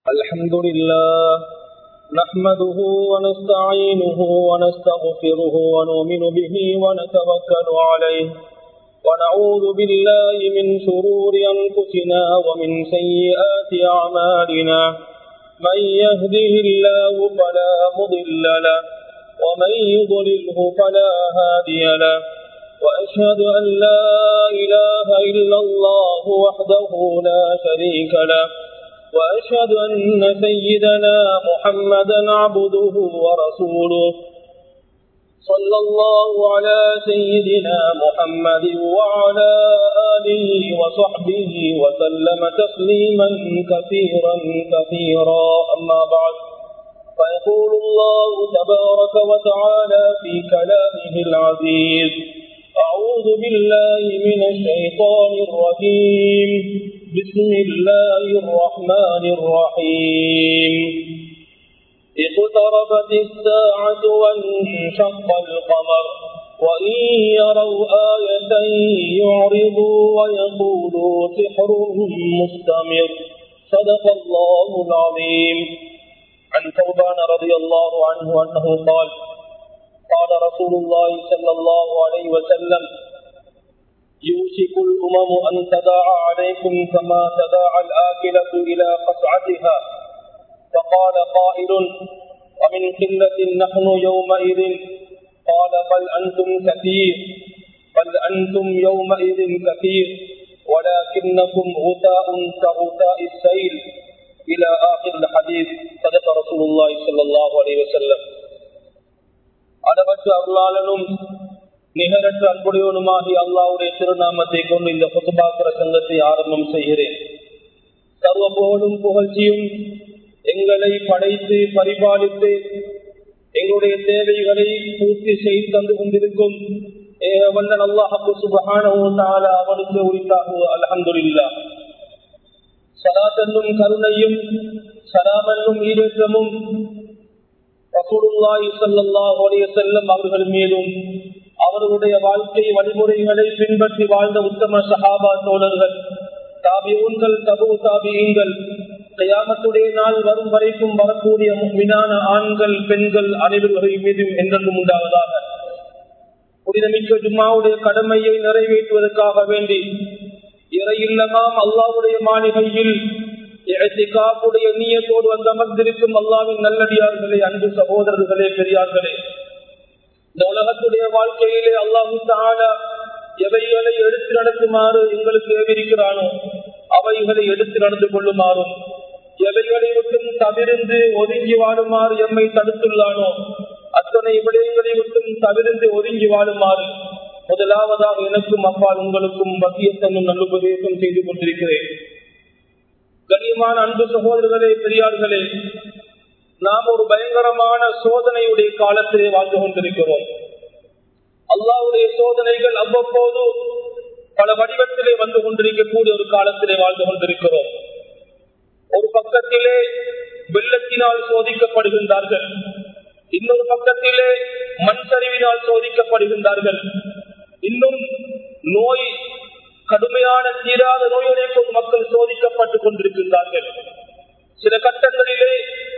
الحمد لله نحمده ونستعينه ونستغفره ونؤمن به ونتوكل عليه ونعوذ بالله من شرور أنفسنا ومن سيئات أعمالنا من يهده الله فلا مضل له ومن يضلله فلا هادي له وأشهد أن لا إله إلا الله وحده لا شريك له وأشهد أن سيدنا محمدا عبده ورسوله صلى الله على سيدنا محمد وعلى آله وصحبه وسلم تسليما كثيرا كثيرا أما بعد فيقول الله تبارك وتعالى في كلامه العزيز أعوذ بالله من الشيطان الرجيم بسم الله الرحمن الرحيم اقتربت الساعة وانشق القمر وإن يروا آية يعرضوا ويقولوا سحر مستمر صدق الله العظيم عن ثوبان رضي الله عنه أنه قال قال رسول الله صلى الله عليه وسلم يوشك الأمم أن تداعى عليكم كما تداعى الآكلة إلى قصعتها فقال قائل ومن قلة نحن يومئذ قال بل أنتم كثير بل أنتم يومئذ كثير ولكنكم غثاء كغثاء السيل إلى آخر الحديث صدق رسول الله صلى الله عليه وسلم அளவற்ற அருளாளனும் நிகரற்ற அன்புடையவனுமாகி அல்லாவுடைய திருநாமத்தை கொண்டு இந்த புத்துபா பிரசங்கத்தை ஆரம்பம் செய்கிறேன் சர்வ புகழும் புகழ்ச்சியும் எங்களை படைத்து பரிபாலித்து எங்களுடைய தேவைகளை பூர்த்தி செய்து தந்து கொண்டிருக்கும் வல்லன் அல்லாஹு சுபகான அவனுக்கு உரித்தாக அலமதுல்லா சலாத்தன்னும் கருணையும் சலாமன்னும் ஈரேற்றமும் ரசூலுல்லாஹி ஸல்லல்லாஹு அலைஹி வஸல்லம் அவர்கள் மீதும் அவர்களுடைய வாழ்க்கை வழிமுறைகளை பின்பற்றி வாழ்ந்த உத்தம சஹாபா தோழர்கள் தாபியூன்கள் தபு தாபியங்கள் கயாமத்துடைய நாள் வரும் வரைக்கும் வரக்கூடிய மீனான ஆண்கள் பெண்கள் அனைவர்களின் மீதும் என்றென்றும் உண்டாவதாக புனிதமிக்க ஜும்மாவுடைய கடமையை நிறைவேற்றுவதற்காக வேண்டி இறை இல்லமாம் அல்லாவுடைய மாளிகையில் காப்புடைய நீயத்தோடு வந்து அமர்ந்திருக்கும் அல்லாவின் நல்லடியார்களே அன்பு சகோதரர்களே பெரியார்களே இந்த உலகத்துடைய வாழ்க்கையிலே அல்லாஹு தானா எவைகளை எடுத்து நடத்துமாறு எங்களுக்கு ஏவிருக்கிறானோ அவைகளை எடுத்து நடந்து கொள்ளுமாறும் எவைகளை விட்டும் தவிர்ந்து ஒதுங்கி வாழுமாறு எம்மை தடுத்துள்ளானோ அத்தனை விடயங்களை விட்டும் தவிர்ந்து ஒதுங்கி வாழுமாறு முதலாவதாக எனக்கும் அப்பால் உங்களுக்கும் வசியத்தன்னும் நல்லுபதேசம் செய்து கொண்டிருக்கிறேன் கண்ணியமான அன்பு சகோதரர்களே பெரியார்களே நாம் ஒரு பயங்கரமான சோதனையுடைய காலத்திலே வாழ்ந்து கொண்டிருக்கிறோம் அல்லாவுடைய சோதனைகள் அவ்வப்போது பல வடிவத்திலே வந்து கொண்டிருக்கக்கூடிய ஒரு காலத்திலே வாழ்ந்து கொண்டிருக்கிறோம் ஒரு பக்கத்திலே வெள்ளத்தினால் சோதிக்கப்படுகின்றார்கள் இன்னொரு பக்கத்திலே மண் சரிவினால் சோதிக்கப்படுகின்றார்கள் இன்னும் நோய் கடுமையான தீராத நோயுடைய கொண்டு மக்கள் சோதிக்கப்பட்டுக் கொண்டிருக்கின்றார்கள் சில கட்டங்களிலே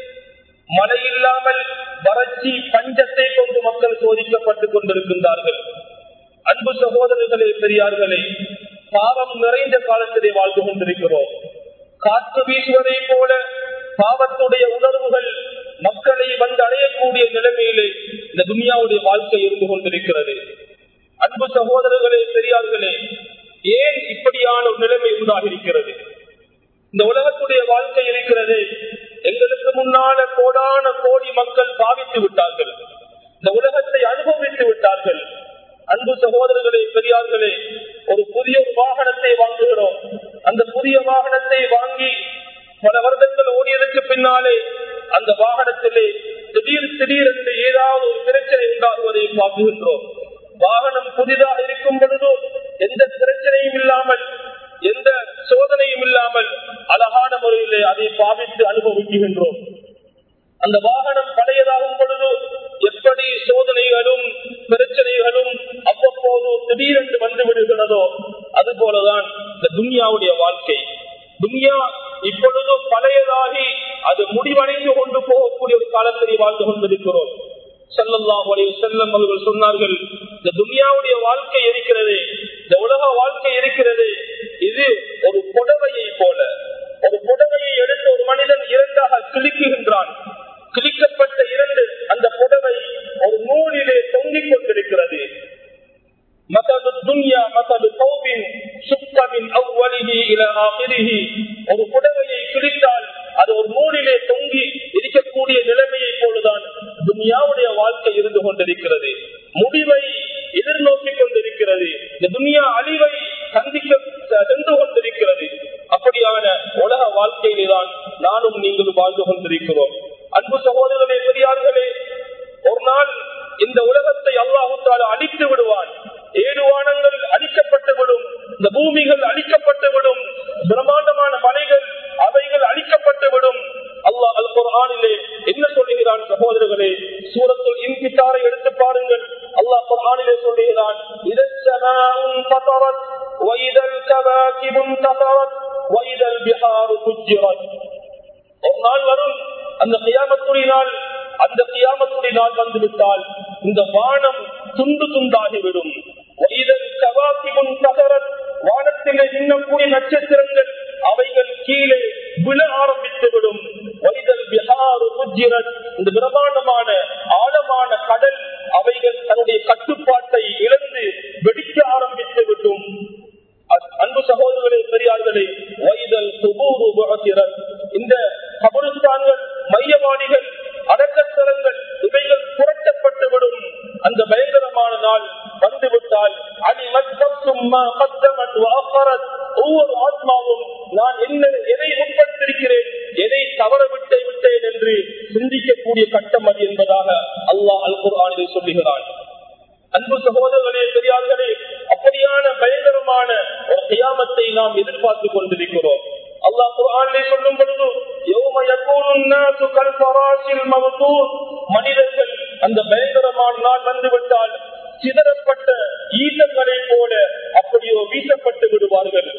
மழை இல்லாமல் வறட்சி பஞ்சத்தை கொண்டு மக்கள் சோதிக்கப்பட்டுக் கொண்டிருக்கின்றார்கள் அன்பு சகோதரர்களே பெரியார்களே பாவம் நிறைந்த காலத்திலே வாழ்ந்து கொண்டிருக்கிறோம் காற்று வீசுவதை போல பாவத்துடைய உணர்வுகள் மக்களை வந்து அடையக்கூடிய நிலைமையிலே இந்த துனியாவுடைய வாழ்க்கை இருந்து கொண்டிருக்கிறது அன்பு சகோதரர்களே பெரியார்களே ஏன் இப்படியான ஒரு நிலைமை உண்டாகிருக்கிறது இந்த உலகத்துடைய வாழ்க்கை இருக்கிறது எங்களுக்கு முன்னால கோடான கோடி மக்கள் பாவித்து விட்டார்கள் இந்த உலகத்தை அனுபவித்து விட்டார்கள் அன்பு சகோதரர்களே பெரியார்களே ஒரு புதிய ஒரு வாகனத்தை வாங்குகிறோம் அந்த புதிய வாகனத்தை வாங்கி பல வருடங்கள் ஓடியதற்கு பின்னாலே அந்த வாகனத்திலே திடீர் திடீரென்று ஏதாவது ஒரு பிரச்சனை உண்டாகுவதை பார்க்குகின்றோம் வாகனம் புதிதாக இருக்கும் பொழுதோ எந்த பிரச்சனையும் இல்லாமல் எந்த சோதனையும் இல்லாமல் அழகான முறையிலே அதை பாவித்து அனுபவிக்கின்றோம் அந்த வாகனம் பழையதாகும் பொழுது எப்படி சோதனைகளும் பிரச்சனைகளும் அவ்வப்போது திடீரென்று வந்து விடுகிறதோ அது போலதான் இந்த துன்யாவுடைய வாழ்க்கை துன்யா இப்பொழுது பழையதாகி அது முடிவடைந்து கொண்டு போகக்கூடிய ஒரு காலத்தை வாழ்ந்து கொண்டிருக்கிறோம் செல்லல்லாம் செல்லம் அவர்கள் சொன்னார்கள் இந்த துன்யாவுடைய வாழ்க்கை இருக்கிறது இந்த உலக வாழ்க்கை இருக்கிறது இது ஒரு புடவையை போல ஒரு புடவையை எடுத்து ஒரு மனிதன் இரண்டாக கிழிக்குகின்றான் கிழிக்கப்பட்ட இரண்டு அந்த புடவை ஒரு நூலிலே தொங்கிக் கொண்டிருக்கிறது ஒரு புடவையை கிழித்தால் அது ஒரு நூலிலே தொங்கி இருக்கக்கூடிய நிலைமையை போலதான் துனியாவுடைய வாழ்க்கை இருந்து கொண்டிருக்கிறது முடிவை எதிர்நோக்கி கொண்டிருக்கிறது இந்த துனியா அழிவை சந்திக்க சென்று கொண்டிருக்கிறது அப்படியான உலக வாழ்க்கையிலே தான் நானும் நீங்களும் வாழ்ந்து கொண்டிருக்கிறோம் அன்பு சகோதரர்களே பெரியார்களே ஒரு நாள் இந்த உலகத்தை அல்லாஹுத்தால அழித்து விடுவான் ஏடுவானங்கள் அழிக்கப்பட்டுவிடும் இந்த பூமிகள் அழிக்கப்பட்டுவிடும் பிரம்மாண்டமான மலைகள் அவைகள் அழிக்கப்பட்டுவிடும் அல்லாஹ் அல் குர்ஆனிலே என்ன சொல்லுகிறான் சகோதரர்களே சூரத்துல் இன்கிட்டாரை எடுத்து பாருங்கள் அல்லாஹ் குர்ஆனிலே சொல்லுகிறான் இதச்சமாஉன் ஃபதரத் வைதல் கவாகிபுன் தஃபரத் வைதல் பிஹாரு குஜ்ஜிரத் ஒரு நாள் வரும் அந்த கியாமத்துடைய நாள் அந்த கியாமத்துடைய நாள் வந்துவிட்டால் இந்த வானம் துண்டு துண்டாகிவிடும் வானத்திலே இன்னக்கூடிய நட்சத்திரங்கள் அவைகள் கீழே விழ ஆரம்பித்துவிடும் வைதல் பிஹாரு புஜிரத் இந்த பிரமாண்டமான ஆழமான கடல் அவைகள் தன்னுடைய கட்டுப்பாட்டை இழந்து வெடிக்க ஆரம்பித்து விட்டும் அன்பு சகோதரர்களே பெரியார்களே வைதல் சுபூரு புகத்திரன் இந்த கபருஸ்தான்கள் மையவாடிகள் அடக்கஸ்தலங்கள் இவைகள் புரட்டப்பட்டுவிடும் அந்த பயங்கரமான நாள் வந்துவிட்டால் ஒவ்வொரு ஆத்மாவும் நான் என்ன எதை உட்படுத்திருக்கிறேன் எதை தவற விட்டே விட்டேன் என்று சிந்திக்கக்கூடிய கட்டம் அது என்பதாக அல்லாஹ் அல் குர்ஆனிலே சொல்லுகிறான் அன்பு சகோதரர்களே பெரியார்களே அப்படியான பயங்கரமான ஒரு கியாமத்தை நாம் எதிர்பார்த்து கொண்டிருக்கிறோம் அல்லாஹ் குர்ஆனிலே சொல்லும் பொழுது மனிதர்கள் அந்த பயங்கரமான நாள் வந்துவிட்டால் சிதறப்பட்ட ஈசங்களை போல அப்படியோ வீசப்பட்டு விடுவார்கள்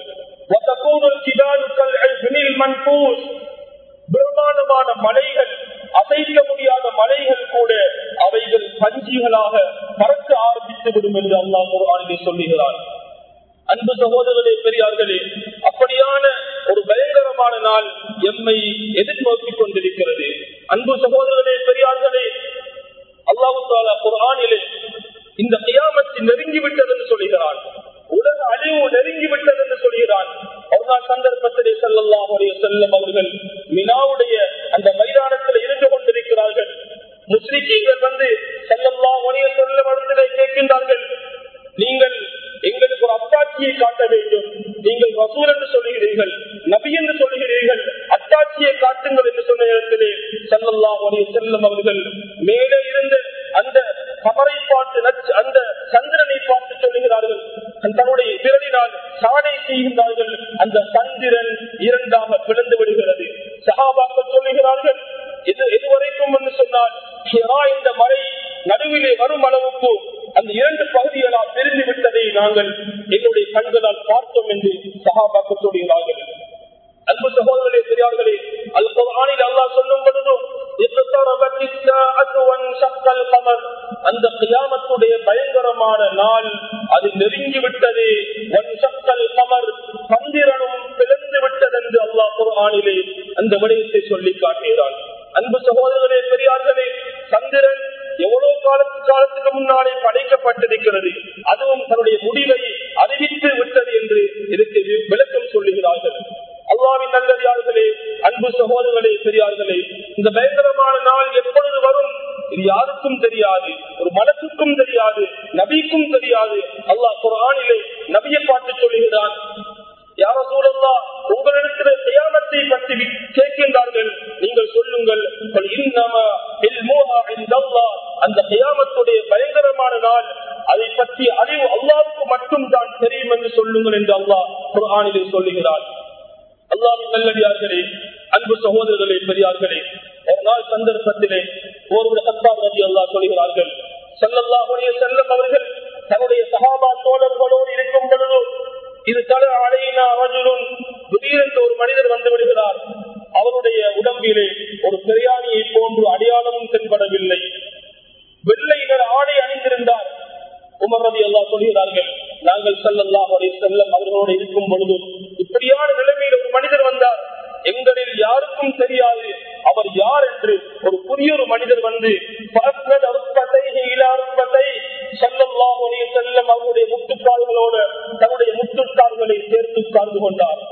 பிரமாண்டமான மலைகள் அசைக்க முடியாத மலைகள் கூட அவைகள் பஞ்சிகளாக பறக்க ஆரம்பித்து விடும் என்று அல்லாஹ் குர்ஆனிலே சொல்லுகிறார் அன்பு சகோதரர்களே பெரியார்களே அப்படியான ஒரு பயங்கரமான நாள் எம்மை எதிர்நோக்கிக் கொண்டிருக்கிறது அன்பு சகோதரர்களே பெரியார்களே அல்லாஹு தாலா குரானிலே இந்த கியாமத்து நெருங்கிவிட்டது என்று சொல்கிறான் உலக அழிவு நெருங்கிவிட்டது என்று சொல்கிறான் ஒரு நாள் சந்தர்ப்பத்திலே செல்லலாம் செல்லும் அவர்கள் மினாவுடைய அந்த மைதானத்தில் இருந்து கொண்டிருக்கிறார்கள் முஸ்லிக்கீங்கள் வந்து செல்லல்லாம் செல்லும் இடத்திலே கேட்கின்றார்கள் நீங்கள் எங்களுக்கு ஒரு அத்தாட்சியை காட்ட வேண்டும் நீங்கள் வசூல் என்று சொல்லுகிறீர்கள் நபி என்று சொல்லுகிறீர்கள் அத்தாட்சியை காட்டுங்கள் என்று சொன்ன நேரத்திலே செல்லல்லா செல்லும் அவர்கள் மேலே இருந்த அந்த கபரை பார்த்து அந்த சந்திரனை பார்த்து சொல்லுகிறார்கள் தன்னுடைய விரலினால் சாடை செய்கின்றார்கள் அந்த சந்திரன் இரண்டாக பிளந்து விடுகிறது சகாபாக்கள் சொல்லுகிறார்கள் இது எதுவரைக்கும் என்று சொன்னால் இந்த மலை நடுவிலே வரும் அளவுக்கு அந்த இரண்டு பகுதிகளால் பிரிந்து விட்டதை நாங்கள் எங்களுடைய கண்களால் பார்த்தோம் என்று சகாபாக்கள் சொல்கிறார்கள் அன்பு சகோதரர்களே பெரியார்களே அல் குர்ஆனில் அல்லாஹ் சொல்லும் பொழுதும் அந்த கியாமத்துடைய பயங்கரமான நாள் அது நெருங்கி விட்டது கமர் சந்திரனும் பிளந்து விட்டது என்று அல்லாஹ் குர்ஆனிலே அந்த விடயத்தை சொல்லி காட்டுகிறான் அன்பு சகோதரர்களே பெரியார்களே சந்திரன் எவ்வளவு காலத்து காலத்துக்கு முன்னாலே படைக்கப்பட்டிருக்கிறது அதுவும் தன்னுடைய முடிவை அறிவித்து விட்டது என்று இதற்கு விளக்கம் சொல்லுகிறார்கள் அல்லாவின் நல்லதார்களே அன்பு சகோதரர்களே பெரியார்களே இந்த பயங்கரமான நாள் எப்பொழுது வரும் இது யாருக்கும் தெரியாது ஒரு மனசுக்கும் தெரியாது நபிக்கும் தெரியாது அல்லாஹ் குரானிலே நபியை பார்த்து சொல்லுகிறான் யார சூழல்லா உங்களிடத்தில் தியானத்தை பற்றி கேட்கின்றார்கள் நீங்கள் சொல்லுங்கள் அந்த தியாமத்துடைய பயங்கரமான நாள் அதை பற்றி அறிவு அல்லாவுக்கு மட்டும் தான் தெரியும் என்று சொல்லுங்கள் என்று அல்லாஹ் குரானிலே சொல்லுகிறார் அல்லாவின் நல்லடியார்களே அன்பு சகோதரர்களே பெரியார்களே ஒரு நாள் சந்தர்ப்பத்திலே ஒருவருடைய சத்தாப் ரவி அல்லா சொல்கிறார்கள் செல்லல்லாஹுடைய செல்லம் அவர்கள் தன்னுடைய சகாபா தோழர்களோடு இருக்கும் பொழுது இது தல அலையினா அவர்களும் திடீரென்று ஒரு மனிதன் சொல்கிறார்கள் நாங்கள் செல்லல்லாம் செல்லம் அவர்களோடு இருக்கும் பொழுது இப்படியான நிலைமையில் ஒரு மனிதர் வந்தார் எங்களில் யாருக்கும் தெரியாது அவர் யார் என்று ஒரு புதிய ஒரு மனிதர் வந்து செல்லம் அவருடைய முட்டுக்கால்களோடு தன்னுடைய முட்டுக்கால்களை சேர்த்து உட்கார்ந்து கொண்டார்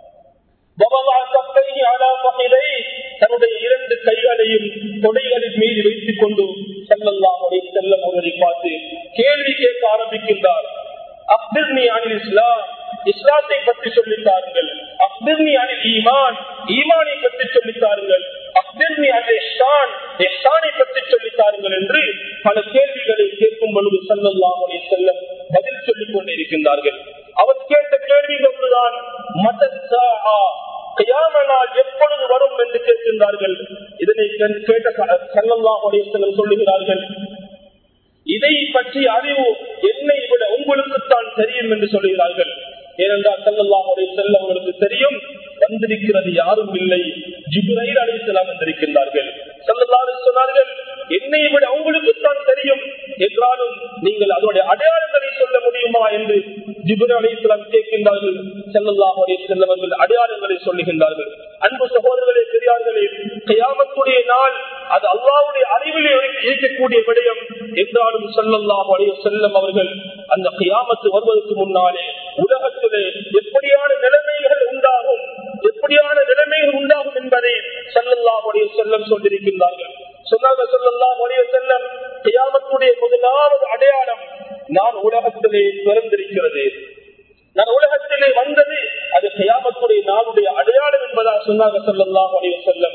தன்னுடைய இரண்டு கைகளையும் தொடைகளின் மீது வைத்துக் கொண்டு செல்லல்லாமுடைய செல்லம் அவர்களை பார்த்து கேள்வி கேட்க ஆரம்பிக்கின்றார் அப்திர்னி அனில் இஸ்லாம் இஸ்லாத்தை பற்றி சொல்லித்தாருங்கள் அப்திர்னி அனில் ஈமான் ஈமானை பற்றி சொல்லித்தாருங்கள் அப்திர்னி அனில் இஸ்தான் இஸ்தானை பற்றி சொல்லித்தாருங்கள் என்று பல கேள்விகளை கேட்கும் பொழுது செல்லல்லாமுடைய செல்லம் பதில் சொல்லிக் கொண்டிருக்கின்றார்கள் அவர் கேட்ட கேள்விகள் ஒன்றுதான் மதத்தா கியாமனால் எப்பொழுது வரும் என்று கேட்கின்றார்கள் இதனை கேட்ட செல்லல்லாமுடைய செல்லம் சொல்லுகிறார்கள் இதை பற்றி அறிவு என்னை விட உங்களுக்குத்தான் தெரியும் என்று சொல்கிறார்கள் ஏனென்றால் செல்லல்லாமுடைய செல்ல அவர்களுக்கு தெரியும் வந்திருக்கிறது யாரும் இல்லை ஜிபுரையில் அழைத்தலாம் வந்திருக்கின்றார்கள் செல்லல்லாறு சொன்னார்கள் என்னை விட உங்களுக்குத்தான் தெரியும் என்றாலும் நீங்கள் அதனுடைய அடையாளங்களை சொல்ல முடியுமா என்று ஜிபுர் அலைத்தலாம் கேட்கின்றார்கள் செல்லல்லாமுடைய செல்லவர்கள் அடையாளங்களை சொல்லுகின்றார்கள் அன்பு சகோதரர்களே பெரியார்களே கையாமத்துடைய நாள் அது அல்லாவுடைய அறிவிலே இயக்கக்கூடிய விடயம் என்றாலும் செல்லல்லாம் அடைய செல்லம் அவர்கள் அந்த கையாமத்து வருவதற்கு முன்னாலே உலகத்திலே எப்படியான நிலைமைகள் உண்டாகும் எப்படியான நிலைமைகள் உண்டாகும் என்பதை செல்லல்லாம் அடைய செல்லம் சொல்லியிருக்கின்றார்கள் சொன்னாங்க செல்லல்லாம் அடைய செல்லம் கையாமத்துடைய முதலாவது அடையாளம் நான் உலகத்திலே பிறந்திருக்கிறது நான் உலகத்திலே வந்தது அது கையாமத்துடைய நாளுடைய அடையாளம் என்பதா சொன்னாங்க சொல்லலாம் அடைய செல்லம்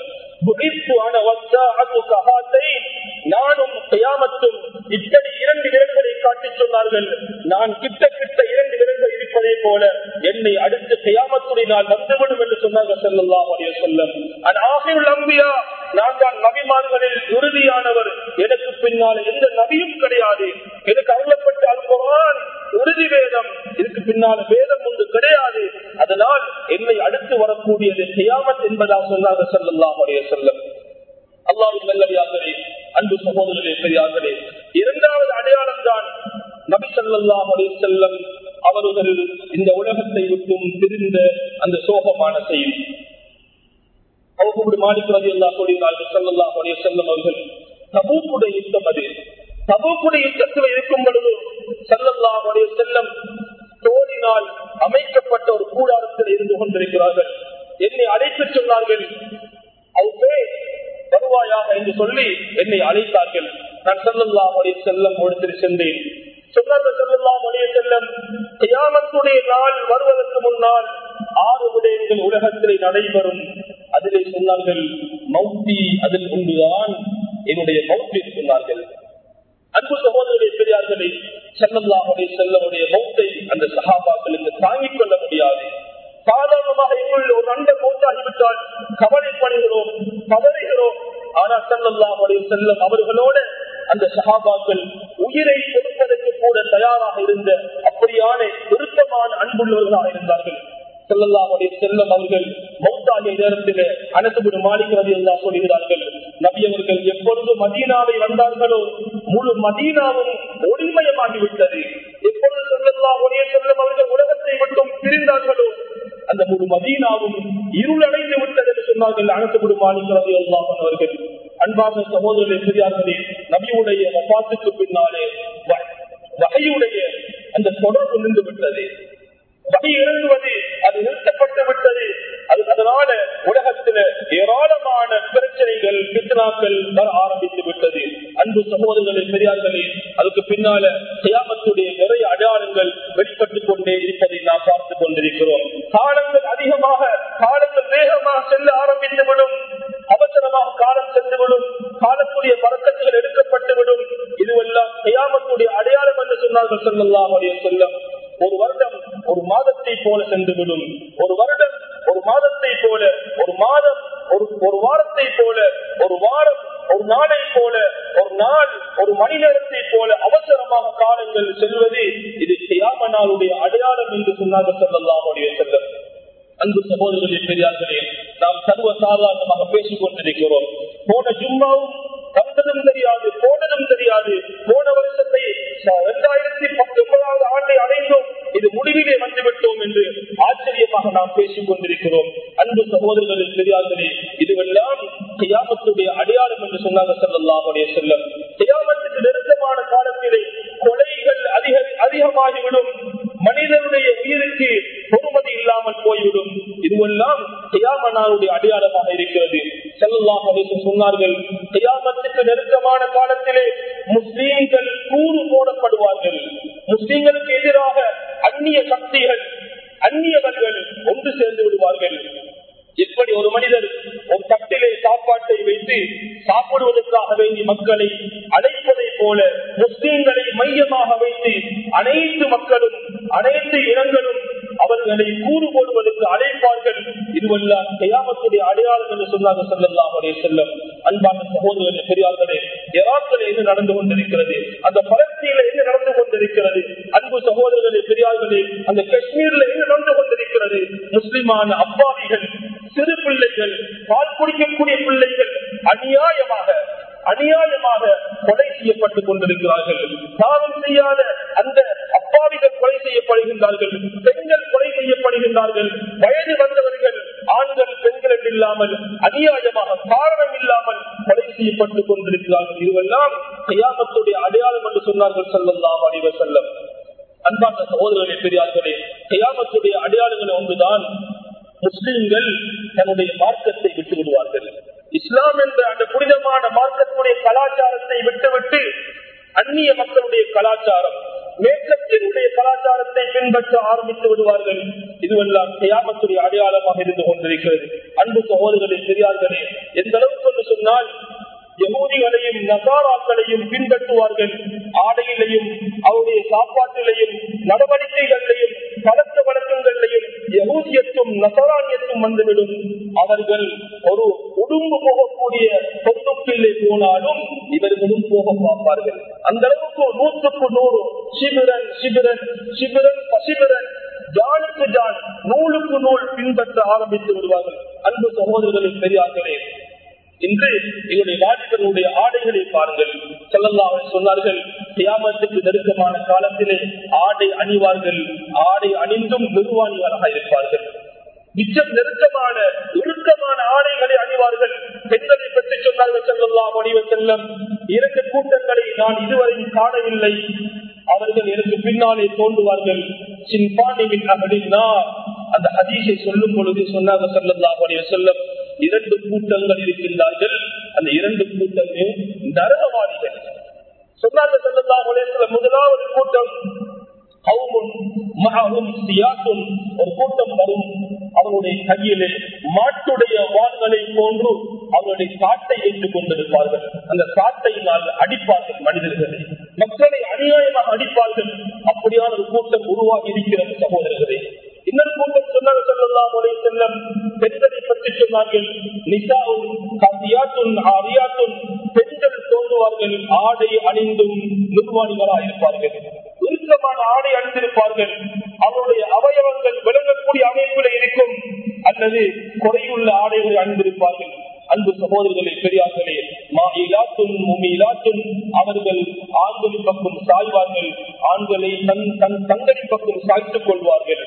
நானும் கையாமத்தும் இப்படி இரண்டு விரல்களை காட்டி சொன்னார்கள் நான் கிட்ட கிட்ட இரண்டு விரல்கள் இருப்பதே போல என்னை அடுத்து கையாமத்துடைய நாள் வந்துவிடும் என்று சொன்னாங்க செல்லலாம் அடைய செல்லம் ஆகியுள்ள அம்பியா நான் தான் நபிமார்களில் உறுதியானவர் எனக்கு பின்னால் எந்த நபியும் கிடையாது எனக்கு அருளப்பட்ட அல்குரான் உறுதி வேதம் இதுக்கு பின்னால் வேதம் ஒன்று கிடையாது அதனால் என்னை அடுத்து வரக்கூடியது செய்யாமத் என்பதா சொன்னாங்க செல்லலாம் அடைய செல்லம் அல்லாவின் நல்லடியார்களே அன்பு சகோதரர்களே பெரியார்களே இரண்டாவது அடையாளம் தான் நபி சல்லாஹ் அடைய செல்லம் அவர்கள் இந்த உலகத்தை விட்டும் பிரிந்த அந்த சோகமான செய்தி அவர்களுடைய மாலிக்கிறது எல்லா சொல்கிறார்கள் சல்லல்லா அடைய செல்லம் அவர்கள் தபூக்குடைய யுத்தம் அது தபூக்குடைய யுத்தத்தில் இருக்கும் பொழுது சல்லல்லா அடைய செல்லம் தோழினால் அமைக்கப்பட்ட ஒரு கூடாரத்தில் இருந்து கொண்டிருக்கிறார்கள் என்னை அழைத்து சொன்னார்கள் அவுபே வருவாயாக என்று சொல்லி என்னை அழைத்தார்கள் நான் செல்லல்லா அடைய செல்லம் இடத்தில் சென்றேன் சொன்னார்கள் செல்லல்லாம் அடைய செல்லம் தியானத்துடைய நாள் வருவதற்கு முன்னால் ஆறு விடயங்கள் உலகத்திலே நடைபெறும் அதிலே சொன்னார்கள் மௌத்தி அதில் ஒன்றுதான் என்னுடைய மௌத்தி சொன்னார்கள் அன்பு சகோதரருடைய பெரியார்களே செல்லல்லாவுடைய செல்லவுடைய மௌத்தை அந்த சகாபாக்களுக்கு தாங்கிக் கொள்ள முடியாது சாதாரணமாக எங்களுடைய ஒரு நண்பர் மௌத்தாகிவிட்டால் கவலைப்படுகிறோம் கவலைகிறோம் ஆனால் செல்லல்லாவுடைய செல்லம் அவர்களோட அந்த சகாபாக்கள் உயிரை கொடுப்பதற்கு கூட தயாராக இருந்த அப்படியான விருப்பமான அன்புள்ளவர்களாக இருந்தார்கள் செல்லல்லாவுடைய செல்லம் அவர்கள் மௌத்தாகிய நேரத்தில் அனசுபுடு மாளிகிறது எல்லாம் சொல்கிறார்கள் நபி அவர்கள் எப்பொழுது மதீனாவை வந்தார்களோ முழு மதீனாவும் ஒளிமயமாகிவிட்டது எப்பொழுது செல்லல்லாவுடைய செல்லம் அவர்கள் உலகத்தை மட்டும் பிரிந்தார்களோ அந்த முழு மதீனாவும் இருளடைந்து விட்டது என்று சொன்னார்கள் அனசுபுடு மாளிகிறது எல்லாம் அவர்கள் அன்பார்ந்த சகோதரர்களை பெரியார்களே நபியுடைய வபாத்துக்கு பின்னாலே வகையுடைய அந்த தொடர்பு நின்று விட்டது வகை இறங்குவது அது நிறுத்தப்பட்டு விட்டது அது அதனால உலகத்துல ஏராளமான பிரச்சனைகள் பித்னாக்கள் வர ஆரம்பித்து விட்டது அன்பு சகோதரர்களே பெரியார்களே அதுக்கு பின்னால சியாமத்துடைய நிறைய அடையாளங்கள் வெளிப்பட்டுக் கொண்டே இருப்பதை நாம் பார்த்துக் கொண்டிருக்கிறோம் காலங்கள் அதிகமாக காலங்கள் வேகமாக செல்ல ஆரம்பித்துவிடும் அவசரமாக காலம் சென்றுவிடும் காலத்துடைய பறக்கத்துகள் எடுக்கப்பட்டுவிடும் இதுவெல்லாம் சியாமத்துடைய அடையாளம் என்று சொன்னார்கள் சொல்லலாம் செல்லம் ஒரு வருடம் ஒரு மாதத்தை போல சென்றுவிடும் ஒரு வருடம் ஒரு மாதத்தை போல ஒரு மாதம் ஒரு ஒரு வாரத்தை போல ஒரு வாரம் ஒரு நாளை போல ஒரு நாள் ஒரு மணி நேரத்தை போல அவசரமாக காலங்கள் செல்வது இது சியாம நாளுடைய அடையாளம் என்று சொன்னார்கள் சொல்லலாம் செல்லம் அன்பு சகோதரர்களே பெரியார்களே நாம் சர்வ சாதாரணமாக பேசிக் கொண்டிருக்கிறோம் போன ஜும்மாவும் வந்ததும் தெரியாது போனதும் தெரியாது போன வருஷத்தை இரண்டாயிரத்தி பத்தொன்பதாவது இது முடிவிலே வந்துவிட்டோம் என்று ஆச்சரியமாக நாம் பேசிக் கொண்டிருக்கிறோம் அன்பு சகோதரர்களே பெரியார்களே இதுவெல்லாம் கியாமத்துடைய அடையாளம் என்று சொன்னாங்க செல்லல்லாஹுடைய செல்லம் கியாமத்துக்கு நெருக்கமான காலத்திலே கொலைகள் அதிக அதிகமாகிவிடும் மனிதனுடைய உயிருக்கு பொறுமதி இல்லாமல் போய்விடும் இதுவெல்லாம் கியாமனாருடைய அடையாளமாக இருக்கிறது செல்லல்லாஹ் சொன்னார்கள் கியாமத்துக்கு நெருக்கமான காலத்திலே முஸ்லீம்கள் கூறு போடப்படுவார்கள் முஸ்லீம்களுக்கு எதிராக அந்நிய சக்திகள் அந்நியவர்கள் ஒன்று சேர்ந்து விடுவார்கள் எப்படி ஒரு மனிதர் ஒரு தட்டிலே சாப்பாட்டை வைத்து சாப்பிடுவதற்காக வேண்டி மக்களை அழைப்பதை போல முஸ்லீம்களை மையமாக வைத்து அனைத்து மக்களும் அனைத்து இனங்களும் அவர்களை கூறு போடுவதற்கு அழைப்பார்கள் இதுவெல்லாம் கையாமத்துடைய அடையாளம் என்று சொன்னாங்க செல்லலாம் செல்லம் அன்பான சகோதரர்களே பெரியார்களே எராக்கள் என்ன நடந்து கொண்டிருக்கிறது அந்த பலஸ்தீன்ல என்ன நடந்து கொண்டிருக்கிறது அன்பு சகோதரர்களே பெரியார்களே அந்த காஷ்மீர்ல என்ன நடந்து கொண்டிருக்கிறது முஸ்லிமான அப்பாவிகள் சிறு பிள்ளைகள் பால் குடிக்கக்கூடிய பிள்ளைகள் அநியாயமாக அநியாயமாக கொலை செய்யப்பட்டுக் கொண்டிருக்கிறார்கள் பாவம் செய்யாத அந்த அப்பாவிகள் கொலை செய்யப்படுகின்றார்கள் பெண்கள் கொலை செய்யப்படுகின்றார்கள் வயது வந்தவர்கள் ஆண்கள் பெண்கள் என்று இல்லாமல் அநியாயமாக காரணம் இல்லாமல் கொலை செய்யப்பட்டுக் கொண்டிருக்கிறார்கள் இதுவெல்லாம் கையாமத்துடைய அடையாளம் என்று சொன்னார்கள் செல்லலாம் அடிவர் செல்லம் அன்பான சகோதரர்களே பெரியார்களே கையாமத்துடைய அடையாளங்கள் ஒன்றுதான் முஸ்லிம்கள் தன்னுடைய மார்க்கத்தை விட்டு விடுவார்கள் இஸ்லாம் என்ற அந்த புனிதமான மார்க்கத்துடைய கலாச்சாரத்தை விட்டுவிட்டு அந்நிய மக்களுடைய கலாச்சாரம் மேற்கத்தினுடைய கலாச்சாரத்தை பின்பற்ற ஆரம்பித்து விடுவார்கள் இதுவெல்லாம் செய்யாமத்துடைய அடையாளமாக இருந்து கொண்டிருக்கிறது அன்பு சகோதரர்களே பெரியார்களே எந்த அளவுக்கு என்று சொன்னால் யகூதிகளையும் நசாராக்களையும் பின்பற்றுவார்கள் ஆடையிலையும் அவருடைய சாப்பாட்டிலையும் நடவடிக்கைகளிலையும் பழக்க வழக்கங்களிலையும் யகூதியத்தும் நசரானியத்தும் வந்துவிடும் அவர்கள் ஒரு உடும்பு போகக்கூடிய சொத்துக்கிள்ளை போனாலும் இவர்களும் போக பார்ப்பார்கள் அந்த அளவுக்கு நூற்றுக்கு நூறு சிபிரன் சிபிரன் சிபிரன் பசிபிரன் ஜானுக்கு ஜான் நூலுக்கு நூல் பின்பற்ற ஆரம்பித்து விடுவார்கள் அன்பு சகோதரர்களின் பெரியார்களே இன்று என்னுடைய வாலிபர்களுடைய ஆடைகளை பாருங்கள் செல்லல்லாக சொன்னார்கள் தியாமத்துக்கு நெருக்கமான காலத்திலே ஆடை அணிவார்கள் ஆடை அணிந்தும் நிர்வாணிகளாக இருப்பார்கள் மிச்சம் நெருக்கமான இறுக்கமான ஆடைகளை அணிவார்கள் பெண்களை பற்றி சொன்னார்கள் செல்லலாம் அணிவ செல்லம் இரண்டு கூட்டங்களை நான் இதுவரையும் காணவில்லை அவர்கள் எனக்கு பின்னாலே தோன்றுவார்கள் சின்பானிவின் அப்படின்னா அந்த ஹதீஸை சொல்லும் பொழுது சொன்னாங்க செல்லலாம் அணிவ செல்லம் இரண்டு கூட்டங்கள் இருக்கின்றார்கள் அந்த இரண்டு கூட்டமே நரகவாதிகள் சொன்னாங்க செல்லலாம் முதலாவது கூட்டம் ஒரு கூட்டம் வரும் அவருடைய கையிலே மாட்டுடைய வாள்களை போன்று அவருடைய காட்டை ஏற்றுக் கொண்டிருப்பார்கள் அந்த காட்டையினால் அடிப்பார்கள் மனிதர்களை மக்களை அநியாயமாக அடிப்பார்கள் அப்படியான ஒரு கூட்டம் உருவாகி இருக்கிறது சகோதரர்களே இன்னொரு கூட்டம் சொன்னாங்க சொல்லலாம் செல்லம் பெண்களை பற்றி சொன்னார்கள் நிசாவும் கசியாத்தும் ஆரியாத்தும் பெண்கள் தோன்றுவார்கள் ஆடை அணிந்தும் நிர்வாணிகளாக இருப்பார்கள் இறுக்கமான ஆடை அணிந்திருப்பார்கள் அவருடைய அவயவங்கள் விளங்கக்கூடிய அமைப்பில் இருக்கும் அல்லது குறையுள்ள ஆடைகளை அணிந்திருப்பார்கள் அன்பு சகோதரர்களே பெரியார்களே மாயிலாத்தும் முமிலாத்தும் அவர்கள் ஆண்களின் பக்கம் சாய்வார்கள் ஆண்களை தன் தன் தங்களின் பக்கம் சாய்த்துக் கொள்வார்கள்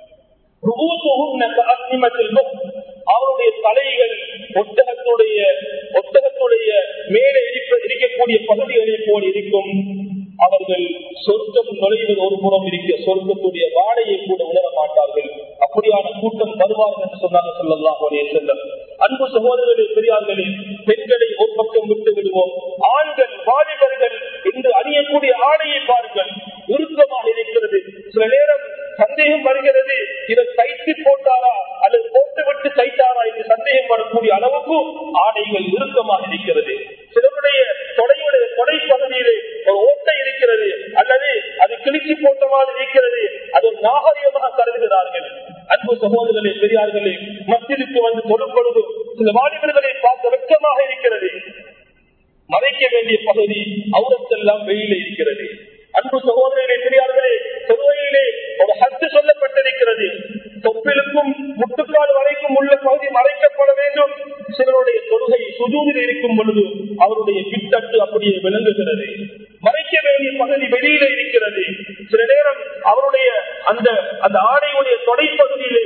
அவருடைய தலைகள் ஒட்டகத்துடைய ஒட்டகத்துடைய மேலே இருக்கக்கூடிய பகுதிகளை போல் இருக்கும் அவர்கள் சொர்க்கம் நுழைவது ஒரு புறம் இருக்க சொர்க்கத்துடைய வாடையை கூட உணர மாட்டார்கள் அப்படியான கூட்டம் வருவார்கள் என்று சொன்னாங்க சொல்லலாம் செல்லம் அன்பு சகோதரர்களே பெரியார்களே பெண்களை ஒரு பக்கம் விட்டு விடுவோம் ஆண்கள் வாலிபர்கள் இன்று அணியக்கூடிய ஆடையை பாருங்கள் உருக்கமாக இருக்கிறது சில நேரம் சந்தேகம் வருகிறது இதை தைத்து போட்டாரா அல்லது போட்டுவிட்டு தைத்தாரா என்று சந்தேகம் வரக்கூடிய அளவுக்கு ஆடைகள் இறுக்கமாக இருக்கிறது சிலருடைய தொடையுடைய தொடை பகுதியிலே ஒரு ஓட்டை இருக்கிறது அல்லது அது கிழிச்சி போட்ட மாதிரி இருக்கிறது அது ஒரு நாகரிகமாக கருதுகிறார்கள் அன்பு சகோதரர்களே பெரியார்களே மத்திற்கு வந்து தொடுப்பொழுது சில வாலிபர்களை பார்க்க வெட்கமாக இருக்கிறது மறைக்க வேண்டிய பகுதி அவுரத்தெல்லாம் வெளியில இருக்கிறது அன்பு சகோதரர்களே பெரியார்களே தொழுகையிலே ஒரு ஹத்து சொல்லப்பட்டிருக்கிறது தொப்பிலுக்கும் முட்டுக்கால் வரைக்கும் உள்ள பகுதி மறைக்கப்பட வேண்டும் சிலருடைய தொழுகை சுதூரில் இருக்கும் பொழுது அவருடைய பித்தட்டு அப்படியே விளங்குகிறது மறைக்க வேண்டிய பகுதி வெளியில இருக்கிறது சில நேரம் அவருடைய அந்த அந்த ஆடையுடைய தொடைப்பகுதியிலே